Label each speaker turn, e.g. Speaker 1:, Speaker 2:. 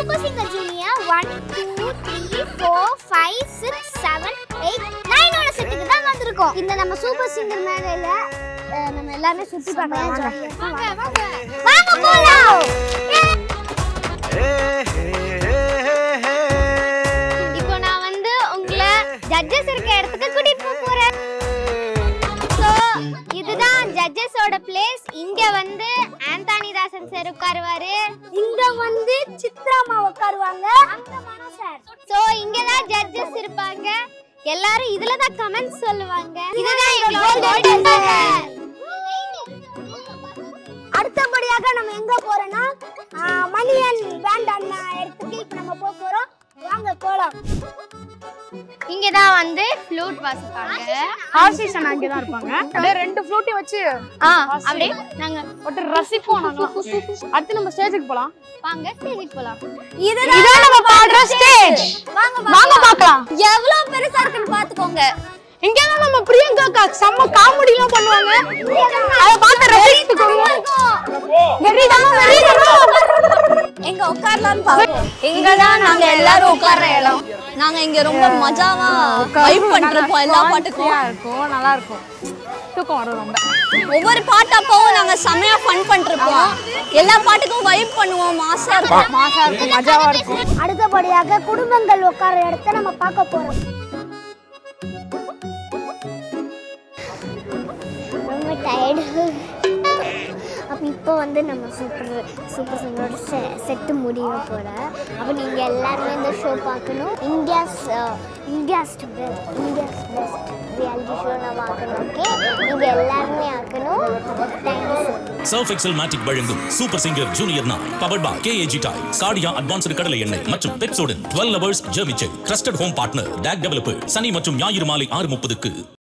Speaker 1: super singer junior one two three four five six seven eight நைனோட செட்டுக்கு தான் வந்திருக்கோம் இந்த நம்ம சூப்பர் சிங்கர் மேலையில அஹ், நம்ம எல்லாமே சுத்தி பார்க்கலாம் வாங்க வாங்க வாங்க போலாம் இப்போ நான் வந்து உங்களை ஜட்ஜஸ் இருக்க இடத்துக்கு கூட்டிட்டு போக போறேன் ஸோ இதுதான் ஜட்ஜஸோட பிளேஸ் இங்க வந்து ஆந்தானி தாசன் சார் உட்காருவாரு இங்க வந்து சித்ராமா உட்காருவாங்க அங்க மனோ சார் ஸோ இங்க தான் ஜட்ஜஸ் இருப்பாங்க எல்லாரும் இதுல தான் கமெண்ட்ஸ் சொல்லுவாங்க இதுதான் எங்களோட கோல்டன் சார் அடுத்தபடியாக நம்ம எங்க போறோம்னா ஆ, மணியன் பேண்ட் அண்ணா இடத்துக்கு இப்ப நம்ம போக போறோம் வாங்க போலாம் இங்க தான் வந்து ஃப்ளூட் வாசிப்பாங்க
Speaker 2: ஆசிஷ் அண்ணா இங்கே தான் இருப்பாங்க அப்படியே ரெண்டு ஃப்ளூட்டி வச்சு
Speaker 1: ஆ அப்படியே நாங்க
Speaker 2: ஒருத்தர் ரசிப்போம் நாங்களாம் அடுத்து நம்ம ஸ்டேஜுக்கு போலாம்
Speaker 1: வாங்க ஸ்டேஜுக்கு போலாம்
Speaker 2: இதான் நம்ம பாடுற ஸ்டேஜ்
Speaker 1: வாங்க
Speaker 2: வாங்க பார்க்கலாம்
Speaker 1: எவ்வளவு பெருசா இருக்குன்னு பாத்துக்கோங்க
Speaker 2: இங்க தான் நம்ம பிரியங்கா அக்கா செம்ம காமெடி எல்லாம் பண்ணுவாங்க அத பார்த்து ரசிச்சுக்கோங்க வெறிதனம் வெறிதனம்
Speaker 3: எங்க உட்காரலாம்னு பாப்போம் இங்க தான் நாங்க எல்லாரும் உட்கார்ற இடம் நாங்க இங்க ரொம்ப மஜாவா வைப் பண்ணிருப்போம் எல்லா பாட்டுக்கும்
Speaker 2: இருக்கும் நல்லா இருக்கும் தூக்கம் வரும் ரொம்ப
Speaker 3: ஒவ்வொரு பாட்டு அப்பவும் நாங்க செமையா ஃபன் பண்ணிருப்போம் எல்லா பாட்டுக்கும் வைப் பண்ணுவோம் மாசா இருக்கும்
Speaker 2: மாசா இருக்கும் மஜாவா இருக்கும்
Speaker 1: அடுத்தபடியாக குடும்பங்கள் உட்கார இடத்த நம்ம பார்க்க போறோம் ரொம்ப டயர்டு அப்போ இப்போ வந்து நம்ம சூப்பர் சூப்பர் சிங்கரோட செட்டு முடிய போல அப்போ நீங்கள் எல்லாருமே இந்த ஷோ பார்க்கணும் India's India's best India's best reality show நான் பார்க்கணும் ஓகே நீங்கள் எல்லாருமே ஆக்கணும் thank you so much
Speaker 4: surf excel matic வழங்கும் சூப்பர் சிங்கர் ஜூனியர் நான் பவர் பா கேஏஜி டாய் சாடியா அட்வான்ஸ்டு கடலை எண்ணெய் மற்றும் பெப்சோடன் டுவெல் ஹவர்ஸ் ஜெர்மிச்சை ட்ரஸ்டட் ஹோம் பார்ட்னர் டேக் டெவலப்பர் சனி மற்றும் ஞாயிறு மாலை ஆறு முப்பதுக்கு